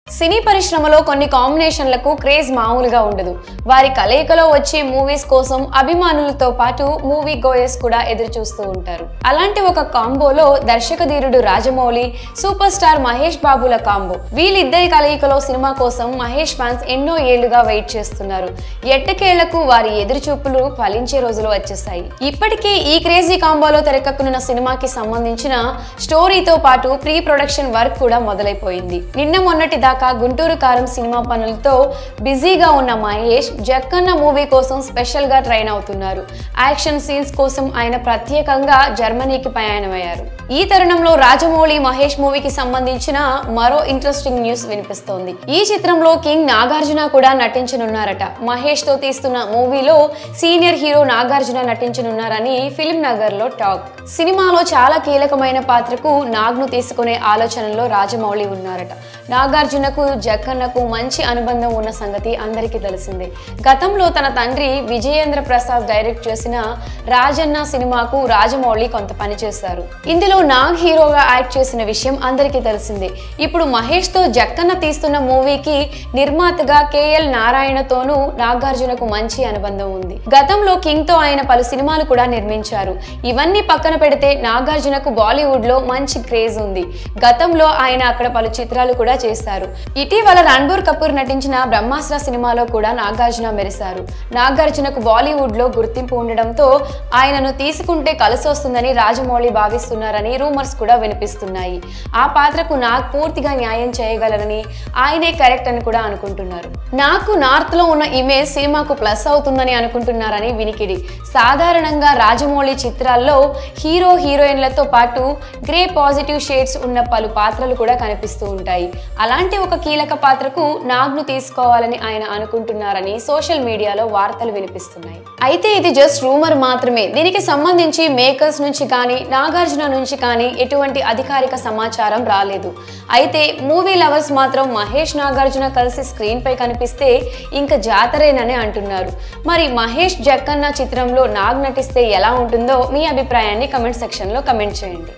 సినీ పరిశ్రమలో కొన్ని కాంబినేషన్లకు క్రేజ్ మామూలుగా ఉండదు వారి కలయికలో వచ్చే మూవీస్ కోసం అభిమానులతో పాటు మూవీ గోయర్స్ కూడా ఎదురు చూస్తూ ఉంటారు అలాంటి ఒక కాంబోలో దర్శక ధీరుడు రాజమౌళి సూపర్ స్టార్ మహేష్ బాబుల కాంబో వీళ్ళిద్దరి కలయికలో సినిమా కోసం మహేష్ ఫ్యాన్స్ ఎన్నో ఏళ్లుగా వెయిట్ చేస్తున్నారు ఎట్టకేళ్లకు వారి ఎదురు చూపులు ఫలించే రోజులు వచ్చేసాయి ఇప్పటికే ఈ క్రేజీ కాంబోలో తెరకెక్కనున్న సినిమాకి సంబంధించిన స్టోరీతో పాటు ప్రీ ప్రొడక్షన్ వర్క్ కూడా మొదలైపోయింది నిన్న మొన్నటి దాకా గుంటూరు కారం సినిమా పనులతో బిజీగా ఉన్న మహేష్ జక్కన్న మూవీ కోసం స్పెషల్ గా ట్రైన్ అవుతున్నారు యాక్షన్ సీన్స్ కోసం ఆయన ప్రత్యేకంగా జర్మనీకి ప్రయాణమయ్యారు ఈ తరుణంలో రాజమౌళి మహేష్ మూవీకి సంబంధించిన మరో ఇంట్రెస్టింగ్ న్యూస్ వినిపిస్తోంది ఈ చిత్రంలో కింగ్ నాగార్జున కూడా నటించనున్నారట మహేష్ తో తీస్తున్న మూవీలో సీనియర్ హీరో నాగార్జున నటించనున్నారని ఫిల్మ్ నగర్ లో టాక్ సినిమాలో చాలా కీలకమైన పాత్రకు నాగ్ను తీసుకునే ఆలోచనలో రాజమౌళి ఉన్నారట నాగార్జునకు జక్కన్నకు మంచి అనుబంధం ఉన్న సంగతి అందరికీ తెలిసిందే గతంలో తన తండ్రి విజయేంద్ర ప్రసాద్ డైరెక్ట్ చేసిన రాజన్న సినిమాకు రాజమౌళి కొంత పని చేశారు ఇందులో నాగ్ హీరోగా యాక్ట్ చేసిన విషయం అందరికీ తెలిసిందే ఇప్పుడు మహేష్ తో జక్కన్న తీస్తున్న మూవీకి నిర్మాతగా కేఎల్ నారాయణతోనూ నాగార్జునకు మంచి అనుబంధం ఉంది గతంలో కింగ్ తో ఆయన పలు సినిమాలు కూడా నిర్మించారు ఇవన్నీ పక్కన పెడితే నాగార్జునకు బాలీవుడ్ లో మంచి క్రేజ్ ఉంది గతంలో ఆయన అక్కడ పలు చిత్రాలు కూడా చేశారు ఇటీవల రణబీర్ కపూర్ నటించిన బ్రహ్మాస్త్ర సినిమాలో కూడా నాగార్జున మెరిశారు నాగార్జునకు బాలీవుడ్ లో గుర్తింపు ఉండడంతో ఆయనను తీసుకుంటే కలిసి వస్తుందని రాజమౌళి భావిస్తున్నారని రూమర్స్ కూడా వినిపిస్తున్నాయి ఆ పాత్రకు నాగ్ పూర్తిగా న్యాయం చేయగలరని ఆయనే కరెక్ట్ అని కూడా అనుకుంటున్నారు నాకు నార్త్ లో ఉన్న ఇమేజ్ సినిమాకు ప్లస్ అవుతుందని అనుకుంటున్నారని వినికిడి సాధారణంగా రాజమౌళి చిత్రాల్లో హీరో హీరోయిన్లతో పాటు గ్రే పాజిటివ్ షేడ్స్ ఉన్న పలు పాత్రలు కూడా కనిపిస్తూ ఉంటాయి అలాంటి ఒక కీలక పాత్రకు నాగ్ను తీసుకోవాలని ఆయన అనుకుంటున్నారని సోషల్ మీడియాలో వార్తలు వినిపిస్తున్నాయి అయితే ఇది జస్ట్ రూమర్ మాత్రమే దీనికి సంబంధించి మేకర్స్ నుంచి కానీ నాగార్జున నుంచి కానీ ఎటువంటి అధికారిక సమాచారం రాలేదు అయితే మూవీ లవర్స్ మాత్రం మహేష్ నాగార్జున కలిసి స్క్రీన్ పై కనిపిస్తే ఇంకా జాతరేనని అంటున్నారు మరి మహేష్ జక్కన్న చిత్రంలో నాగ్ నటిస్తే ఎలా ఉంటుందో మీ అభిప్రాయాన్ని కమెంట్ సెక్షన్లో కమెంట్ చేయండి